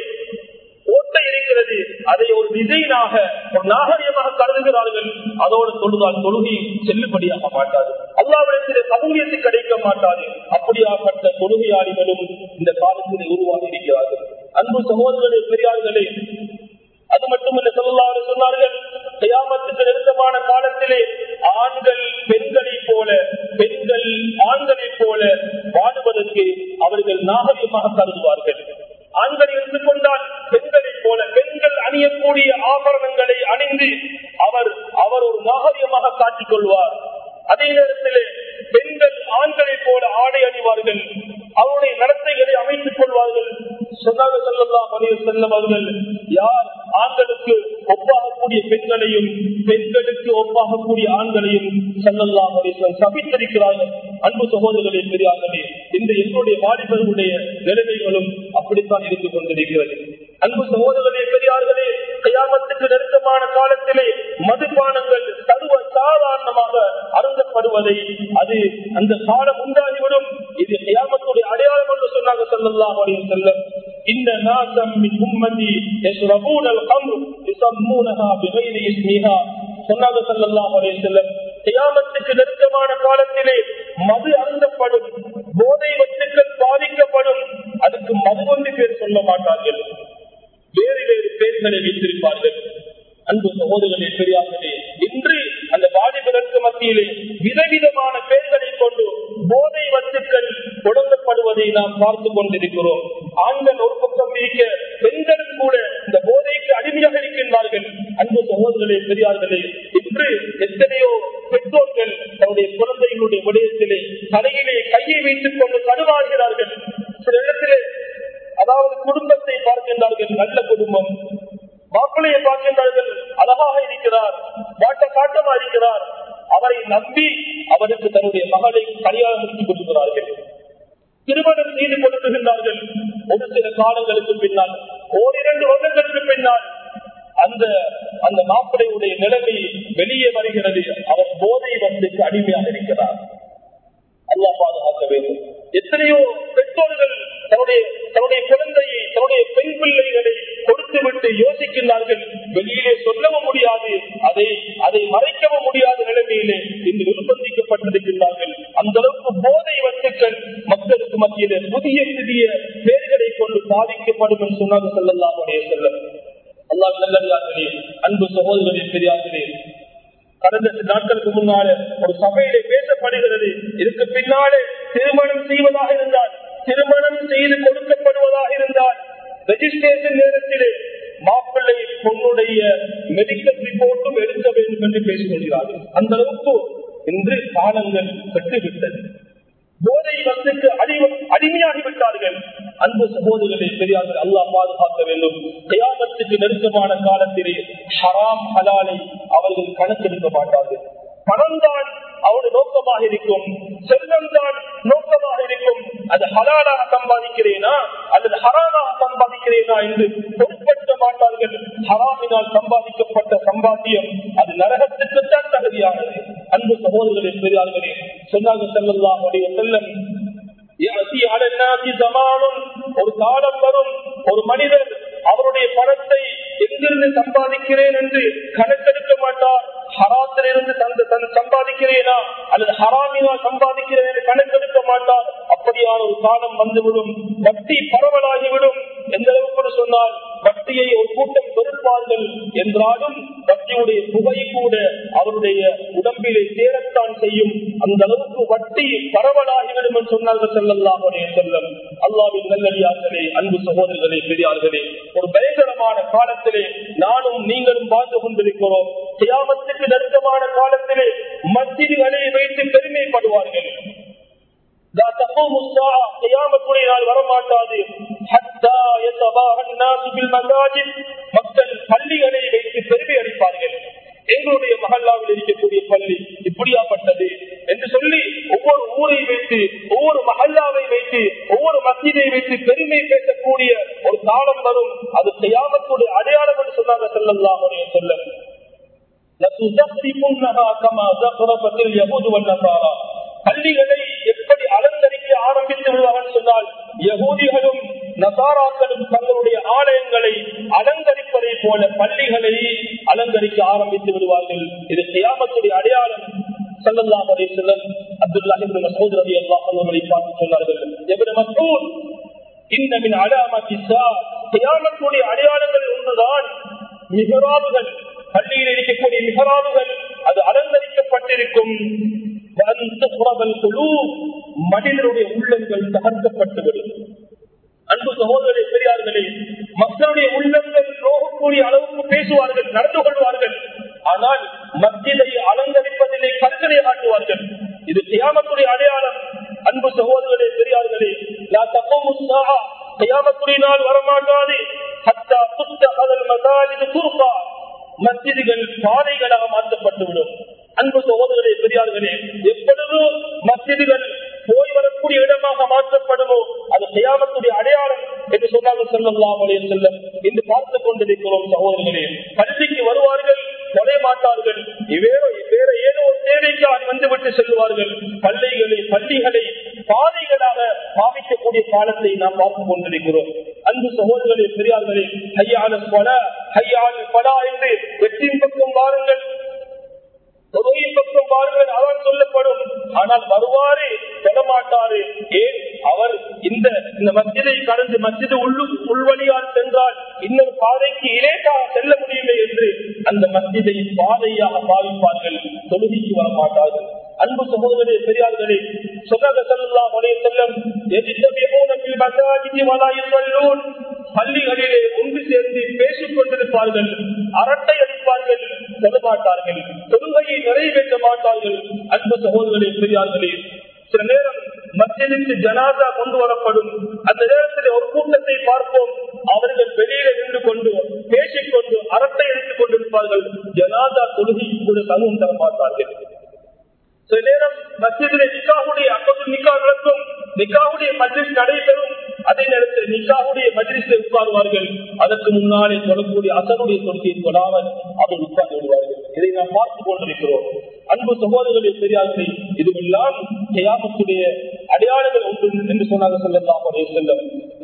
ஓட்டை இருக்கிறது அதை ஒரு டிசைனாக ஒரு நாகரிகமாக கருதுகிறார்கள் அதோடு தொழுதால் தொழுகை செல்லுபடியாக மாட்டாது அல்லாவிடத்திலே சமூகத்தை கிடைக்க மாட்டாது அப்படியாப்பட்ட தொழுகையாளிகளும் இந்த காலத்திலே உருவாகி இருக்கிறார்கள் அன்பு சகோதரர்களே பெரியார்களே அது மட்டுமல்ல சொல்லலாறு சொன்னார்கள் கயாமத்துக்கு நெருக்கமான காலத்திலே ஆண்கள் பெண்களை போல பெண்கள் ஆண்களை போல வாழுவதற்கு அவர்கள் நாகரிகமாக கருதுவார்கள் ஆண்களை எடுத்துக்கொண்டால் பெண்களை போல பெண்கள் அணியக்கூடிய ஆபரணங்களை அணிந்து அவர் அவர் ஒரு நாகரிகமாக காட்டிக் கொள்வார் அதே நேரத்திலே பெண்கள் ஆண்களை போல ஆடை அணிவார்கள் அவருடைய நடத்தைகளை அமைத்துக் கொள்வார்கள் சொன்னாங்க செல்லலாம் செல்லும் அவர்கள் யார் ஆண்களுக்கு ஒப்பாகக்கூடிய பெண்களையும் பெண்களுக்கு ஒப்பாகக்கூடிய ஆண்களையும் செல்லலாம் சபித்திருக்கிறார்கள் அன்பு சகோதரர்களே பெரியார்களே இந்த எங்களுடைய வாலிபர்களுடைய நிலைமைகளும் அப்படித்தான் இருந்து கொண்டிருக்கிறது அன்பு சகோதரர்களே பெரியார்களே கையாமத்துக்கு நெருக்கமான காலத்திலே மதுபானங்கள் சர்வ சாதாரணமாக அருந்தப்படுவதை அது அந்த காலம் உண்டாகிவிடும் இது கையாமத்துடைய அடையாளம் என்று சொன்னாங்க செல்லலாம் செல்லம் இந்த நாசம் மின் உம்மதி يشربون الخمر يسمونها بغير اسمها சொன்னாங்க ஸல்லல்லாஹு அலைஹி வஸல்லம் கியாமத்துக்கு நெருக்கமான காலத்திலே மது அருந்தப்படும் போதை வத்துக்கள் பாதிக்கப்படும் அதுக்கு மது ஒன்று பேர் சொல்ல மாட்டார்கள் வேறு வேறு பேர்களை வைத்திருப்பார்கள் அன்பு சகோதரர்களே பெரியார்களே இன்று அந்த வாலிபர்களுக்கு மத்தியிலே விதவிதமான பெயர்களை கொண்டு போதை வத்துக்கள் தொடங்கப்படுவதை நாம் பார்த்து கொண்டிருக்கிறோம் ஆண்கள் ஒரு பக்கம் இருக்க பெண்களும் கூட இந்த போதைக்கு அடிமையாக இருக்கின்றார்கள் அன்பு சகோதரர்களே பெரியார்களே இன்று எத்தனையோ பெற்றோர்கள் தன்னுடைய குழந்தைகளுடைய விடயத்திலே தலையிலே கையை வைத்துக் கொண்டு தடுவாகிறார்கள் சில இடத்திலே அதாவது குடும்பத்தை பார்க்கின்றார்கள் நல்ல குடும்பம் மாப்பிள்ளையை பார்க்கின்றார்கள் அழகாக இருக்கிறார் வாட்ட காட்டமா இருக்கிறார் அவரை நம்பி அவருக்கு தன்னுடைய மகளை கல்யாணம் முடித்துக் கொடுக்கிறார்கள் திருமணம் செய்து கொடுக்குகின்றார்கள் ஒரு சில காலங்களுக்கு பின்னால் ஓரிரண்டு வருடங்களுக்கு பின்னால் அந்த அந்த மாப்பிளையுடைய நிலைமை வெளியே வருகிறது அவர் போதை வந்துக்கு அடிமையாக இருக்கிறார் அல்லா பாதுகாக்க வேண்டும் எத்தனையோ பெற்றோர்கள் தன்னுடைய தன்னுடைய குழந்தையை தன்னுடைய பெண் பிள்ளைகளை கொடுத்து விட்டு யோசிக்கின்றார்கள் வெளியிலே சொல்லவும் முடியாது அதை அதை மறைக்கவும் முடியாத நிலைமையிலே இன்று நிர்பந்திக்கப்பட்டிருக்கின்றார்கள் அந்த அளவுக்கு போதை வத்துக்கள் மக்களுக்கு மத்தியிலே புதிய புதிய பேர்களை கொண்டு பாதிக்கப்படும் என்று சொன்னாங்க சொல்லலாம் செல்லம் அல்லாஹ் நல்லே அன்பு சகோதரர்களே பெரியார்களே கடந்த சில நாட்களுக்கு முன்னால ஒரு சபையிலே பேசப்படுகிறது இதுக்கு பின்னாலே திருமணம் செய்வதாக இருந்தால் திருமணம் செய்து கொடுக்கப்படுவதாக இருந்தால் ரெஜிஸ்ட்ரேஷன் நேரத்திலே மாப்பிள்ளை பொண்ணுடைய மெடிக்கல் ரிப்போர்ட்டும் எடுக்க வேண்டும் என்று பேசிக் கொள்கிறார்கள் அந்த அளவுக்கு இன்று காலங்கள் கட்டுவிட்டது போதை வசத்துக்கு அடிமையாகி விட்டார்கள் அன்பு சகோதரர்களை பெரியார்கள் அல்லாஹ் பாதுகாக்க வேண்டும் கயாமத்துக்கு நெருக்கமான காலத்திலே ஹராம் ஹலாலை அவர்கள் கணக்கெடுக்க மாட்டார்கள் பணம் தான் அவனு நோக்கமாக இருக்கும் செல்வம் தான் நோக்கமாக இருக்கும் அது ஹலாலாக சம்பாதிக்கிறேனா அல்லது ஹராமாக சம்பாதிக்கிறேனா என்று பொருட்படுத்த மாட்டார்கள் ஹராமினால் சம்பாதிக்கப்பட்ட சம்பாத்தியம் அது நரகத்துக்குத்தான் தகுதியானது அன்பு சகோதரர்களே பெரியார்களே சொன்னாங்க செல்லலாம் உடைய செல்லம் ஒரு காலம் வரும் ஒரு மனிதர் அவருடைய பணத்தை எங்கிருந்து சம்பாதிக்கிறேன் என்று கணக்கெடுக்க மாட்டார் ஹராத்திலிருந்து தந்து தன் சம்பாதிக்கிறேனா அல்லது ஹராமினால் சம்பாதிக்கிறேன் என்று கணக்கெடுக்க மாட்டார் அப்படியான ஒரு காலம் வந்துவிடும் வட்டி பரவலாகிவிடும் எந்த அளவுக்கு சொன்னால் வட்டியை ஒரு கூட்டம் வெறுப்பார்கள் என்றாலும் வட்டியுடைய புகை கூட அவருடைய உடம்பிலே சேரத்தான் செய்யும் அந்த அளவுக்கு வட்டி பரவலாகிவிடும் என்று சொன்னார்கள் செல்லல்லாமுடைய செல்லம் அல்லாவின் நல்லடியார்களே அன்பு சகோதரர்களே பெரியார்களே ஒரு பயங்கரமான காலத்திலே நானும் நீங்களும் பார்த்து கொண்டிருக்கிறோம் கியாமத்துக்கு நெருக்கமான காலத்திலே மத்திகளை வைத்து பெருமைப்படுவார்கள் வரமாட்டாது மக்கள் பள்ளிகளை வைத்து பெருமை அளிப்பார்கள் எங்களுடைய மகல்லாவில் இருக்கக்கூடிய பள்ளி இப்படியாப்பட்டது என்று சொல்லி ஒவ்வொரு ஊரை வைத்து ஒவ்வொரு மகல்லாவை வைத்து ஒவ்வொரு மத்தியை வைத்து பெருமை பேசக்கூடிய ஒரு காலம் வரும் அது செய்யாமத்துடைய அடையாளம் என்று சொன்னாங்க செல்லலாம் சொல்ல பள்ளிகளை எப்படி அலங்கரிக்க ஆரம்பித்து விடுவார்கள் சொன்னால் யகூதிகளும் நசாராக்களும் தங்களுடைய ஆலயங்களை அலங்கரிப்பதை போல பள்ளிகளை அலங்கரிக்க ஆரம்பித்து விடுவார்கள் இது கியாமத்துடைய அடையாளம் சல்லல்லாஹு அலைஹி வஸல்லம் அப்துல்லாஹ் இப்னு மஸ்ஊத் ரலியல்லாஹு அன்ஹு பார்த்து சொன்னார்கள் இப்னு மஸ்ஊத் இன்ன மின் அலாமத்தி ஸா கியாமத்துடைய அடையாளங்கள் ஒன்றுதான் மிஹராபுகள் பள்ளியில் இருக்கக்கூடிய மிஹராபுகள் அது அலங்கரிக்கப்பட்டிருக்கும் மனிதனுடைய உள்ளங்கள் தகர்க்கப்பட்டுவிடும் அன்பு சகோதரரை பெரியார்களே மக்களுடைய உள்ளங்கள் நோகக்கூடிய அளவுக்கு பேசுவார்கள் நடந்து கொள்வார்கள் ஆனால் மத்தியை அலங்கரிப்பதிலே கருத்தனை காட்டுவார்கள் இது தியாமத்துடைய அடையாளம் அன்பு சகோதரர்களே பெரியார்களே தியாமத்துடைய நாள் வரமாட்டாது ஹத்தா புத்த அதல் மசாஜிது துருக்கா மஸ்ஜிதுகள் பாதைகளாக மாற்றப்பட்டுவிடும் அன்பு சகோதரர்களே பெரியார்களே எப்பொழுது மஸ்ஜிதுகள் போய் வரக்கூடிய இடமாக மாற்றப்படுமோ அது செய்யாமக்கூடிய அடையாளம் என்று சொன்னாங்க செல்லலாம் செல்லம் இன்று பார்த்துக் கொண்டிருக்கிறோம் சகோதரர்களே பள்ளிக்கு வருவார்கள் தொலை மாட்டார்கள் வேற வேற ஏதோ ஒரு தேவைக்காக வந்துவிட்டு செல்வார்கள் பள்ளிகளை பள்ளிகளை பாதைகளாக பாவிக்கக்கூடிய காலத்தை நாம் பார்த்துக் கொண்டிருக்கிறோம் அன்பு சகோதரர்களே பெரியார்களே ஹையான பல ஹையான பலா என்று வெற்றின் பக்கம் பாருங்கள் தொழுகை பக்கம் பாருங்கள் அதான் சொல்லப்படும் ஆனால் வருவாரு தொடமாட்டாரு ஏன் அவர் இந்த இந்த மத்தியதை கடந்து மத்தியது உள்ளு உள்வழியால் சென்றால் இன்னொரு பாதைக்கு இலேக்காக செல்ல முடியுமே என்று அந்த மத்தியதை பாதையாக பாவிப்பார்கள் தொழுகைக்கு வர மாட்டார்கள் அன்பு சகோதரே பெரியார்களே சொல்லாத செல்லாம் உடைய செல்லம் பள்ளிகளிலே ஒன்று சேர்ந்து பேசிக் கொண்டிருப்பார்கள் அரட்டை அடிப்பார்கள் தொடமாட்டார்கள் தொழுகையை நிறைவேற்ற மாட்டார்கள் அன்பு சகோதரர்களே பெரியார்களே சில நேரம் மத்தியிலிருந்து ஜனாதா கொண்டு வரப்படும் அந்த நேரத்தில் ஒரு கூட்டத்தை பார்ப்போம் அவர்கள் வெளியில நின்று கொண்டு பேசிக்கொண்டு அரட்டை எடுத்துக் கொண்டிருப்பார்கள் ஜனாதா தொழுகைக்கு கூட சமூகம் தர மாட்டார்கள் சில நேரம் மத்தியதிலே நிக்காவுடைய அப்போது நிக்கா நடக்கும் நிக்காவுடைய மஜ்லிஸ் நடைபெறும் அதே நேரத்தில் நிக்காவுடைய மஜ்லிஸில் உட்காருவார்கள் அதற்கு முன்னாலே தொடரக்கூடிய அசனுடைய தொழுகையை தொடாமல் அவர் உட்கார்ந்து விடுவார்கள் இதை நாம் பார்த்துக் கொண்டிருக்கிறோம் அன்பு சகோதரர்களே பெரியார்களே இதுவெல்லாம் கியாமத்துடைய அடையாளங்கள் ஒன்று என்று சொன்னாங்க சொல்லலாம் செல்லம்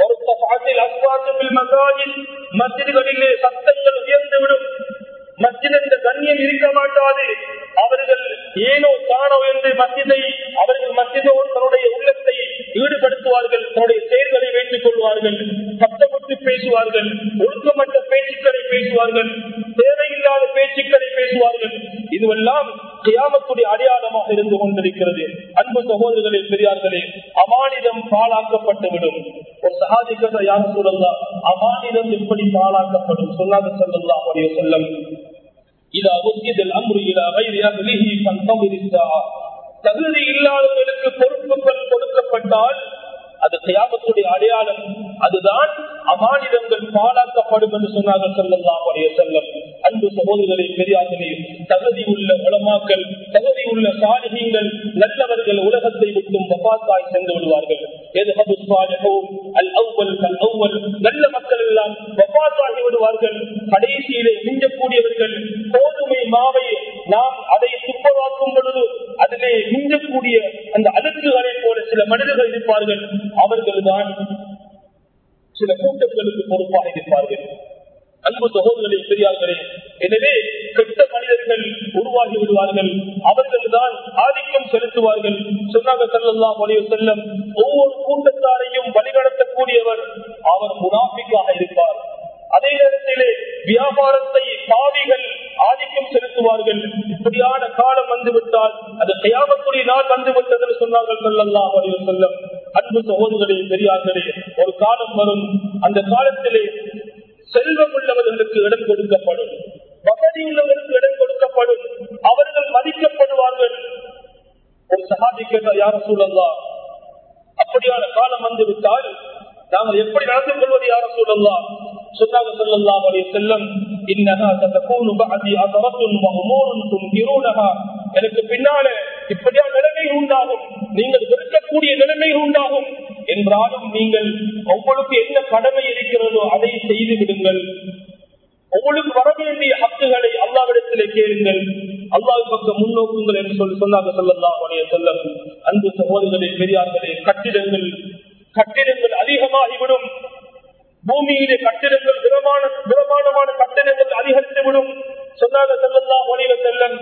மஸ்ஜிதுகளிலே சத்தங்கள் உயர்ந்துவிடும் மஸ்ஜித் என்ற கண்ணியம் இருக்க மாட்டாது அவர்கள் ஏனோ தானோ என்று மஸ்ஜிதை அவர்கள் மஸ்ஜிதோடு தன்னுடைய உள்ளத்தை ஈடுபடுத்துவார்கள் தன்னுடைய செயல்களை வைத்துக் கொள்வார்கள் சத்தமிட்டு பேசுவார்கள் ஒழுக்கமற்ற பேச்சுக்களை பேசுவார்கள் தேவையில்லாத பேச்சுக்களை பேசுவார்கள் இதுவெல்லாம் கியாமத்துடைய அடையாளமாக இருந்து கொண்டிருக்கிறது அன்பு சகோதரர்களே பெரியார்களே அமானிதம் பாழாக்கப்பட்டுவிடும் ஒரு சகாதிக்கத்தை யார் சொல்லலாம் அமானிதம் எப்படி பாழாக்கப்படும் சொல்லாத சொல்லலாம் அவருடைய செல்லம் இதா உத்தியதில் அம்ரு இலா غير أهله فانتظر الساعة தகுதி இல்லாதவர்களுக்கு பொறுப்புகள் கொடுக்கப்பட்டால் அது கியாமத்துடைய அடையாளம் அதுதான் அமானிதங்கள் பாழாக்கப்படும் என்று சொன்னார்கள் செல்லலாம் உடைய செல்லம் அன்பு சகோதரர்களே பெரியார்களே தகுதி உள்ள உளமாக்கல் தகுதி உள்ள சாலிகங்கள் நல்லவர்கள் உலகத்தை விட்டும் வபாத்தாய் சென்று விடுவார்கள் நல்ல மக்கள் எல்லாம் வபாத்தாகி விடுவார்கள் கடைசியிலே மிஞ்சக்கூடியவர்கள் கோதுமை மாவை நாம் அதை துப்பவாக்கும் பொழுது அதிலே மிஞ்சக்கூடிய அந்த அடுக்குகளை போல சில மனிதர்கள் இருப்பார்கள் அவர்கள் தான் சில கூட்டங்களுக்கு பொறுப்பாக இருப்பார்கள் அன்பு சகோதரர்களே பெரியார்களே எனவே கெட்ட மனிதர்கள் உருவாகி விடுவார்கள் அவர்கள் தான் ஆதிக்கம் செலுத்துவார்கள் சொன்னாங்க செல்லலாம் ஒளிய செல்லம் ஒவ்வொரு கூட்டத்தாரையும் வழிநடத்தக்கூடியவர் அவர் முனாஃபிக்காக இருப்பார் அதே நேரத்திலே வியாபாரத்தை பாவிகள் ஆதிக்கம் செலுத்துவார்கள் இப்படியான காலம் வந்துவிட்டால் அது கையாமக்கூடிய நாள் வந்துவிட்டது என்று சொன்னார்கள் செல்லலாம் ஒளிய செல்லம் அன்பு சகோதரர்களே பெரியார்களே ஒரு காலம் வரும் அந்த காலத்திலே செல்வம் உள்ளவர்களுக்கு இடம் கொடுக்கப்படும் வசதி உள்ளவர்களுக்கு இடம் கொடுக்கப்படும் அவர்கள் மதிக்கப்படுவார்கள் ஒரு சகாதி கேட்ட யார சூழல்லா அப்படியான காலம் வந்து விட்டால் நாங்கள் எப்படி நடந்து கொள்வது யார சூழல்லா சொன்னாங்க சொல்லலாம் அவருடைய செல்லம் இன்னகா தத்தகூனு பஅதி அதரத்துன் வஹுமூருன் துன்கிரூனஹா எனக்கு பின்னால இப்படியா நிலைமை உண்டாகும் நீங்கள் வெறுக்கக்கூடிய நிலைமை உண்டாகும் என்றாலும் நீங்கள் உங்களுக்கு என்ன கடமை இருக்கிறதோ அதை செய்து விடுங்கள் உங்களுக்கு வர வேண்டிய ஹக்குகளை அல்லாவிடத்திலே கேளுங்கள் அல்லாஹ் அல்லாஹ் பக்கம் முன்னோக்குங்கள் என்று சொல்லி சொன்னாங்க சொல்லலாம் உடைய செல்லம் அன்பு சகோதரர்களே பெரியார்களே கட்டிடங்கள் கட்டிடங்கள் அதிகமாகிவிடும் பூமியிலே கட்டிடங்கள் விரமான விரமானமான கட்டிடங்கள் அதிகரித்துவிடும் சொன்னாங்க செல்லலாம் உடைய செல்லம்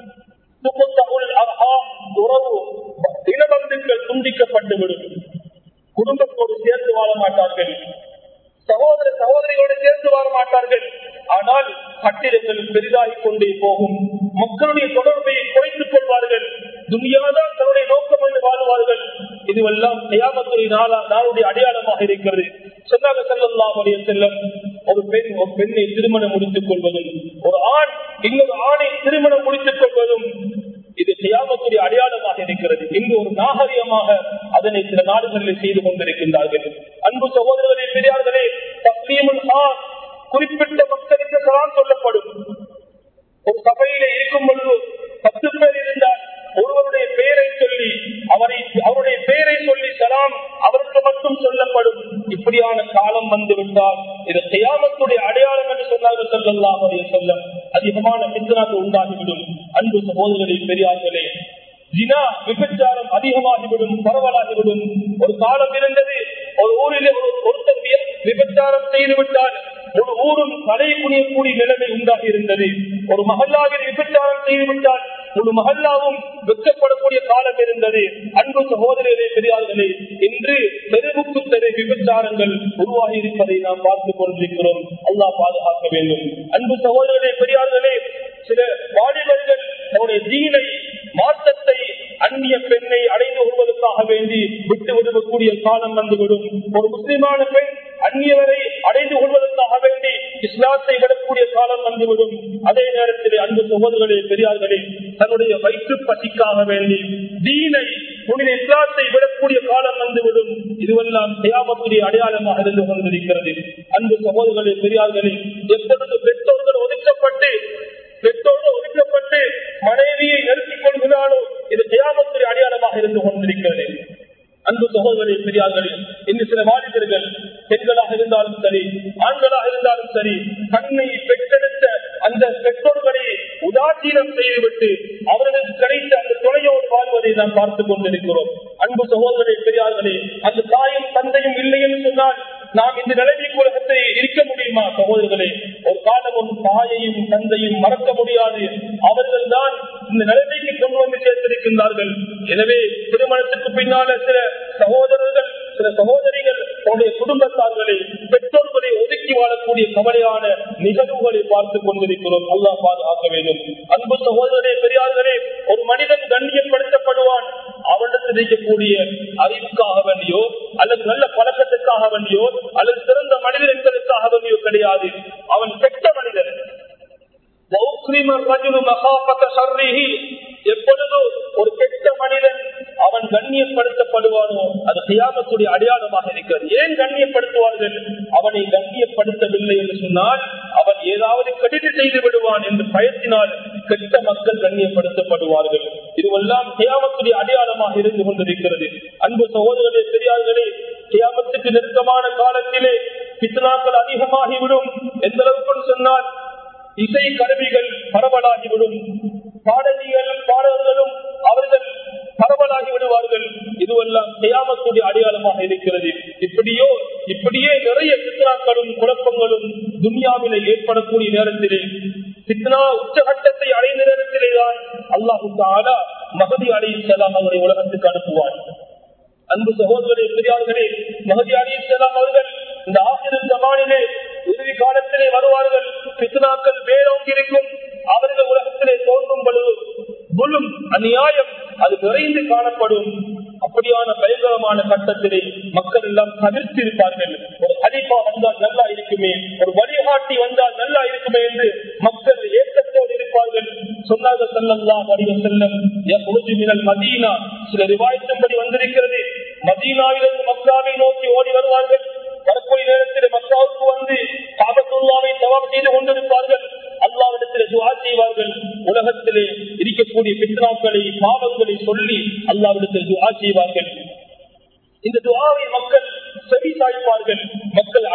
உறவு இனபந்துக்கள் துண்டிக்கப்பட்டுவிடும் குடும்பத்தோடு சேர்ந்து வாழ மாட்டார்கள் சகோதர சகோதரிகளோடு சேர்ந்து வாழ மாட்டார்கள் ஆனால் கட்டிடங்கள் பெரிதாகிக் கொண்டே போகும் மக்களுடைய தொடர்பை குறைத்துக் கொள்வார்கள் துணியாதான் தன்னுடைய நோக்கம் என்று வாழ்வார்கள் இதுவெல்லாம் தயாமத்துறை நாளா நாளுடைய அடையாளமாக இருக்கிறது சொன்னாங்க செல்லலாம் உடைய செல்லம் ஒரு பெண் ஒரு பெண்ணை திருமணம் முடித்துக் கொள்வதும் ஒரு ஆண் இன்னொரு ஆணை திருமணம் முடித்துக் கொள்வதும் இது கியாமத்துடைய அடையாளமாக இருக்கிறது இங்கு ஒரு நாகரிகமாக அதனை சில நாடுகளில் செய்து கொண்டிருக்கின்றார்கள் அன்பு சகோதரர்களே பெரியார்களே தஸ்லீமுல் ஹான் குறிப்பிட்ட மக்களுக்கு சலாம் சொல்லப்படும் ஒரு சபையிலே இருக்கும் பொழுது பத்து பேர் இருந்தால் ஒருவருடைய பெயரை சொல்லி அவரை அவருடைய பெயரை சொல்லி சலாம் அவருக்கு மட்டும் சொல்லப்படும் இப்படியான காலம் வந்து விட்டால் இது செய்யாமத்துடைய அடையாளம் என்று சொன்னார்கள் செல்லலாம் செல்லம் அதிகமான பித்தனாக உண்டாகிவிடும் அன்பு சகோதரர்களே பெரியார்களே ஜினா விபச்சாரம் அதிகமாகிவிடும் பரவலாகிவிடும் ஒரு காலம் இருந்தது ஒரு ஊரிலே ஒரு ஒருத்தர் விபச்சாரம் செய்துவிட்டால் ஒரு ஊரும் தலை குனியக்கூடிய நிலைமை உண்டாகி இருந்தது ஒரு மகல்லாவில் விபச்சாரம் செய்துவிட்டால் ஒரு மகல்லாவும் வெக்கப்படக்கூடிய காலம் இருந்தது அன்பு சகோதரர்களே பெரியார்களே இன்று தெருவுக்கு தெரு விபச்சாரங்கள் உருவாகி இருப்பதை நாம் பார்த்துக் கொண்டிருக்கிறோம் அல்லா பாதுகாக்க வேண்டும் அன்பு சகோதரர்களே பெரியார்களே சில வாலிபர்கள் தன்னுடைய தீனை மாற்றத்தை அந்நிய பெண்ணை அடைந்து கொள்வதற்காக வேண்டி விட்டு விடுவக்கூடிய காலம் வந்துவிடும் ஒரு முஸ்லிமான பெண் அந்நியவரை அடைந்து கொள்வதற்காக வேண்டி இஸ்லாத்தை விடக்கூடிய காலம் வந்துவிடும் அதே நேரத்தில் அன்பு சகோதரர்களே பெரியார்களே தன்னுடைய வயிற்று பசிக்காக வேண்டி தீனை புனித இஸ்லாத்தை விடக்கூடிய காலம் வந்துவிடும் இதுவெல்லாம் தியாகத்துடைய அடையாளமாக இருந்து கொண்டிருக்கிறது அன்பு சகோதரர்களே பெரியார்களே எப்பொழுது பெற்றோர்கள் ஒதுக்கப்பட்டு பெற்றோர்கள் ஒதுக்கப்பட்டு மனைவியை நெருக்கிக் கொள்கிறானோ இது தியாகத்துடைய அடையாளமாக இருந்து கொண்டிருக்கிறது அன்பு சகோதரர்களே பெரியார்களே இன்னும் சில வாலிபர்கள் பெண்களாக இருந்தாலும் சரி ஆண்களாக இருந்தாலும் சரி கண்ணை பெற்றெடுத்த அந்த பெற்றோர்களை உதாசீனம் செய்துவிட்டு அவர்களுக்கு கிடைத்த அந்த துணையோடு வாழ்வதை நாம் பார்த்துக் கொண்டிருக்கிறோம் அன்பு சகோதரரை பெரியார்களே அந்த தாயும் தந்தையும் இல்லை என்று சொன்னால் நாம் இந்த நிலைமைக்கு உலகத்தை இருக்க முடியுமா சகோதரர்களே ஒரு காலம் ஒரு தாயையும் தந்தையும் மறக்க முடியாது அவர்கள் தான் இந்த நிலைமைக்கு கொண்டு வந்து சேர்த்திருக்கின்றார்கள் எனவே திருமணத்துக்கு பின்னால சில சகோதரர்கள் சில சகோதரிகள் தன்னுடைய குடும்பத்தார்களை பெற்றோர்களை ஒதுக்கி வாழக்கூடிய கவலையான நிகழ்வுகளை பார்த்துக் கொண்டிருக்கிறோம் அல்லா பாதுகாக்க வேண்டும் அன்பு சகோதரரே பெரியார்களே ஒரு மனிதன் கண்ணியப்படுத்தப்படுவான் அவனிடத்தில் இருக்கக்கூடிய அறிவுக்காக வேண்டியோ அல்லது நல்ல பழக்கத்துக்காக வேண்டியோ அல்லது சிறந்த மனிதன் என்பதற்காக வேண்டியோ கிடையாது அவன் கெட்ட மனிதன் எப்பொழுது ஒரு கெட்ட மனிதன் அவன் கண்ணியப்படுத்தப்படுவானோ அது கியாமத்துடைய அடையாளமாக இருக்கிறது ஏன் கண்ணியப்படுத்துவார்கள் அவனை கண்ணியப்படுத்தவில்லை என்று சொன்னால் அவன் ஏதாவது கடிது செய்து விடுவான் என்று பயத்தினால் கெட்ட மக்கள் கண்ணியப்படுத்தப்படுவார்கள் இதுவெல்லாம் கியாமத்துடைய அடையாளமாக இருந்து கொண்டிருக்கிறது அன்பு சகோதரர்களே பெரியார்களே கியாமத்துக்கு நெருக்கமான காலத்திலே பித்னாக்கள் அதிகமாகிவிடும் எந்த அளவுக்கு சொன்னால் இசை கருவிகள் பரவலாகிவிடும் பாடலிகள் பாடல்களும் அவர்கள் பரவலாகி விடுவார்கள் இதுவெல்லாம் செய்யாமக்கூடிய அடையாளமாக இருக்கிறது இப்படியோ இப்படியே நிறைய சித்னாக்களும் குழப்பங்களும் துனியாவிலே ஏற்படக்கூடிய நேரத்திலே சித்னா உச்சகட்டத்தை அடைந்த நேரத்திலே தான் அல்லாஹு தாலா மகதி அடையலாம் அவரை உலகத்துக்கு அனுப்புவார் அன்பு சகோதரரே பெரியார்களே மகதி அலிசலாம் அவர்கள் இந்த ஆசிரியர் ஜமானிலே இறுதி காலத்திலே வருவார்கள் பித்னாக்கள் வேரோங்கி இருக்கும் அவர்கள் உலகத்திலே தோன்றும் பொழுது குலும் அநியாயம் அது நிறைந்து காணப்படும் அப்படியான பயங்கரமான கட்டத்திலே மக்கள் எல்லாம் தவிர்த்து இருப்பார்கள் ஒரு ஹலிஃபா வந்தால் நல்லா இருக்குமே ஒரு வழிகாட்டி வந்தால் நல்லா இருக்குமே என்று மக்கள் ஏக்கத்தோடு இருப்பார்கள் சொன்னார்கள் செல்லல்லாம் வடிவ செல்லம் மினல் மதீனா சில ரிவாயத்தின்படி வந்திருக்கிறது மதீனாவிலிருந்து மக்காவை நோக்கி ஓடி வருவார்கள் வரக்கூடிய நேரத்தில் மக்காவுக்கு வந்து காபத்துல்லாவை தவாப் செய்து கொண்டிருப்பார்கள் அல்லாவிடத்தில் துவா செய்வார்கள் உலகத்திலே இருக்கக்கூடிய பித்னாக்களை பாவங்களை சொல்லி அல்லாவிடத்தில் துவா செய்வார்கள் இந்த துவாவை மக்கள் செவி சாய்ப்பார்கள் மக்கள் அடையாளம்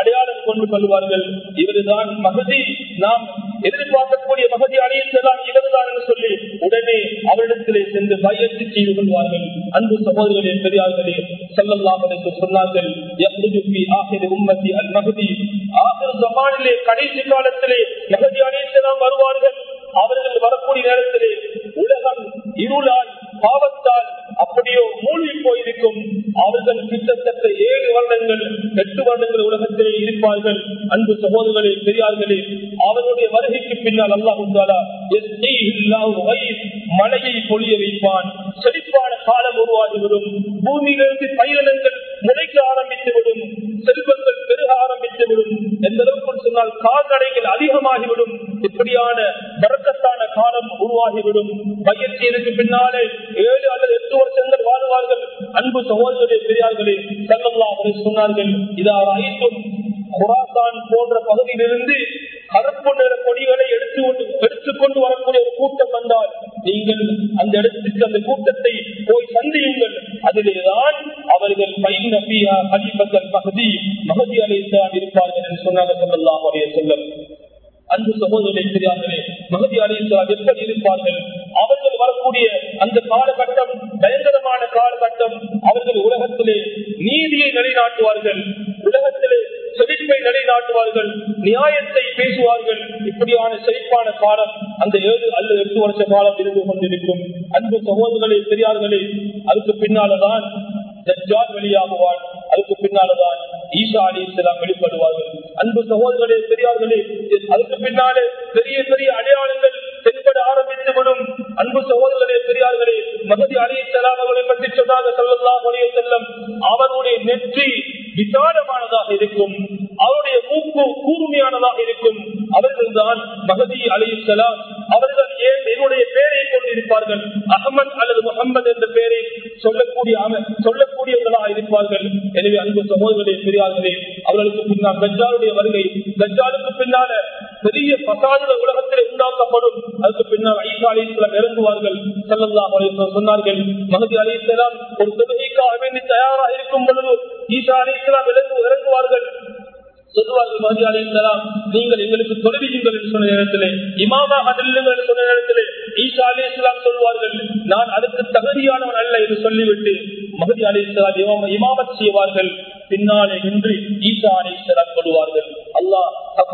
கொண்டு கொள்வார்கள் இவருதான் மகதி நாம் எதிர்பார்க்கக்கூடிய மகதி அணியலாம் இவருதான் என்று சொல்லி உடனே அவரிடத்திலே சென்று பயத்து செய்து கொள்வார்கள் அன்பு சகோதரர்களே பெரியார்களே செல்லல்லாம் என்று சொன்னார்கள் உம்மதி அல் மகதி ஆசிர் ஜமானிலே கடைசி காலத்திலே மகதி அணியலாம் வருவார்கள் அவர்கள் வரக்கூடிய நேரத்திலே உலகம் இருளால் பாவத்தால் அப்படியோ மூழ்கி போயிருக்கும் அவர்கள் கிட்டத்தட்ட ஏழு வருடங்கள் எட்டு வருடங்கள் உலகத்திலே இருப்பார்கள் அன்பு சகோதரர்களே பெரியார்களே அவருடைய வருகைக்கு பின்னால் அல்லாஹாலா மழையை பொழிய வைப்பான் செழிப்பான காலம் உருவாகிவிடும் பூமியிலிருந்து பயிரினங்கள் முளைக்க ஆரம்பித்துவிடும் செல்வங்கள் பெருக ஆரம்பித்துவிடும் எந்த அளவுக்கு சொன்னால் கால்நடைகள் அதிகமாகிவிடும் இப்படியான வரக்கத்தான காலம் உருவாகிவிடும் பயிற்சியிற்கு பின்னாலே ஏழு அல்லது எட்டு வருஷங்கள் வாழ்வார்கள் அன்பு சகோதரர்களே பெரியார்களே செல்லல்லா சொன்னார்கள் இதார் ஐந்தும் குராசான் போன்ற பகுதியிலிருந்து கருப்பு நிற கொடிகளை எடுத்து எடுத்துக்கொண்டு வரக்கூடிய ஒரு கூட்டம் வந்தால் நீங்கள் அந்த இடத்துக்கு அந்த கூட்டத்தை போய் சந்தியுங்கள் அதிலேதான் அவர்கள் பைன் நபியா ஹலிபத்தல் மகதி மகதி அலைத்தான் இருப்பார்கள் என்று சொன்னாங்க சொல்லலாம் அலைய செல்லம் அன்பு சகோதரரை தெரியார்களே மகதி அலையால் எப்படி இருப்பார்கள் அவர்கள் வரக்கூடிய அந்த காலகட்டம் பயங்கரமான காலகட்டம் அவர்கள் உலகத்திலே நீதியை நிலைநாட்டுவார்கள் உலகத்திலே செழிப்பை நிலைநாட்டுவார்கள் நியாயத்தை பேசுவார்கள் இப்படியான செழிப்பான காலம் அந்த ஏழு அல்லது எட்டு வருஷ காலம் இருந்து கொண்டிருக்கும் அன்பு சகோதரர்களே பெரியார்களே அதுக்கு பின்னால்தான் தஜ்ஜால் வெளியாகுவான் அதுக்கு பின்னால்தான் ஈசா அலி இஸ்லாம் வெளிப்படுவார்கள் அன்பு சகோதரர்களே பெரியார்களே அதுக்கு பின்னாலே பெரிய பெரிய அடையாளங்கள் தென்பட ஆரம்பித்து விடும் அன்பு சகோதரர்களே பெரியார்களே மகதி அலி இஸ்லாம் அவர்களை பற்றி சொன்னாங்க சொல்லலாம் செல்லம் அவருடைய நெற்றி விசாலமானதாக இருக்கும் அவருடைய மூக்கு கூர்மையானதாக இருக்கும் அவர்கள் தான் மகதி அலி இஸ்லாம் அவர்கள் ஏன் என்னுடைய பெயரை கொண்டிருப்பார்கள் அகமது அல்லது முகமது என்ற பெயரை சொல்லக்கூடிய சொல்லக்கூடியவர்களாக இருப்பார்கள் எனவே அன்பு சகோதரர்களே பெரியார்களே அவர்களுக்கு பின்னால் கஜாருடைய வருகை கஜாலுக்கு பின்னால பெரிய பசாதுகள் உலகத்தில் உண்டாக்கப்படும் அதுக்கு பின்னால் ஐசா அலி இஸ்லாம் இறங்குவார்கள் செல்லல்லாம் சொன்னார்கள் மகதி அலி இஸ்லாம் ஒரு தொழுகைக்காக வேண்டி தயாராக இருக்கும் பொழுது ஈசா அலி இஸ்லாம் இறங்குவார்கள் சொல்லுவார்கள் மதி அலைந்தலாம் நீங்கள் எங்களுக்கு தொழுவீங்கள் என்று சொன்ன நேரத்திலே இமாமாக நில்லுங்கள் என்று சொன்ன நேரத்திலே ஈசா அலி இஸ்லாம் சொல்வார்கள் நான் அதுக்கு தகுதியானவன் அல்ல என்று சொல்லிவிட்டு மகதி அலி இஸ்லாம் இமாமத் செய்வார்கள் பின்னாலே நின்று ஈசா அலி இஸ்லாம் சொல்லுவார்கள் அல்லாஹ்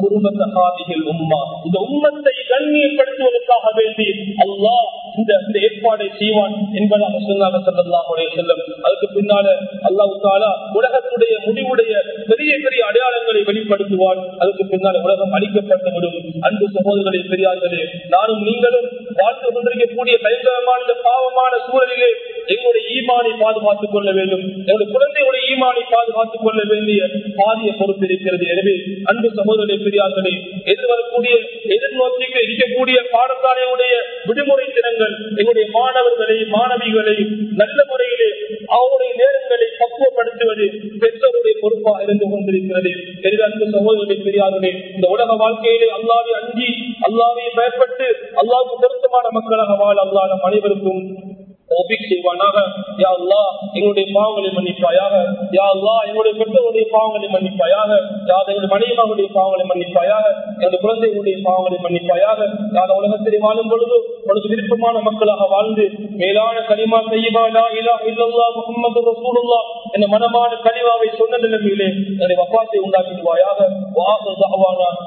உம்மா இந்த உம்மத்தை கண்ணியப்படுத்துவதற்காக வேண்டி அல்லாஹ் இந்த இந்த ஏற்பாடை செய்வான் என்பதாக சொன்னாங்க சொல்லலாம் செல்லும் அதுக்கு பின்னால அல்லாஹு தாலா உலகத்துடைய முடிவுடைய பெரிய பெரிய அடையாளங்களை வெளிப்படுத்துவான் அதுக்கு பின்னால் உலகம் அளிக்கப்பட்டுவிடும் அன்பு சகோதரர்களே பெரியார்களே நானும் நீங்களும் வாழ்ந்து கொண்டிருக்கக்கூடிய பயங்கரமான இந்த பாவமான சூழலிலே எங்களுடைய ஈமானை பாதுகாத்துக் கொள்ள வேண்டும் எங்களுடைய குழந்தைகளுடைய ஈமானை பாதுகாத்துக் கொள்ள வேண்டிய பாதிய பொறுப்பு இருக்கிறது எனவே அன்பு சகோதரர்களே பெரியார்களே எதிர்வரக்கூடிய எதிர்நோக்கி இருக்கக்கூடிய பாடசாலையுடைய விடுமுறை தினங்கள் எங்களுடைய மாணவர்களை மாணவிகளை நல்ல முறையிலே அவருடைய நேரங்களை பக்குவப்படுத்துவது பெற்றோருடைய பொறுப்பாக இருந்து கொண்டிருக்கிறது எனவே அன்பு சகோதரர்களை பெரியார்களே இந்த உலக வாழ்க்கையிலே அல்லாவை அஞ்சி அல்லாவை பயப்பட்டு அல்லாவுக்கு பொருத்தமான மக்களாக வாழ அல்லா நம் அனைவருக்கும் செய்வானாக யா அல்லா எங்களுடைய பாவங்களை மன்னிப்பாயாக யா அல்லா எங்களுடைய பெற்றோருடைய பாவங்களை மன்னிப்பாயாக யாத எங்களுடைய மனைவிமாவுடைய பாவங்களை மன்னிப்பாயாக எங்களுடைய குழந்தைகளுடைய பாவங்களை மன்னிப்பாயாக யாத உலகத்தில் வாழும் பொழுது பொழுது விருப்பமான மக்களாக வாழ்ந்து மேலான கனிமா செய்யுமா இல்லா இல்லல்லா முகமது ரசூலுல்லா என்ற மனமான கனிமாவை சொன்ன நிலைமையிலே என்னுடைய வப்பாத்தை உண்டாக்கிடுவாயாக வாசல்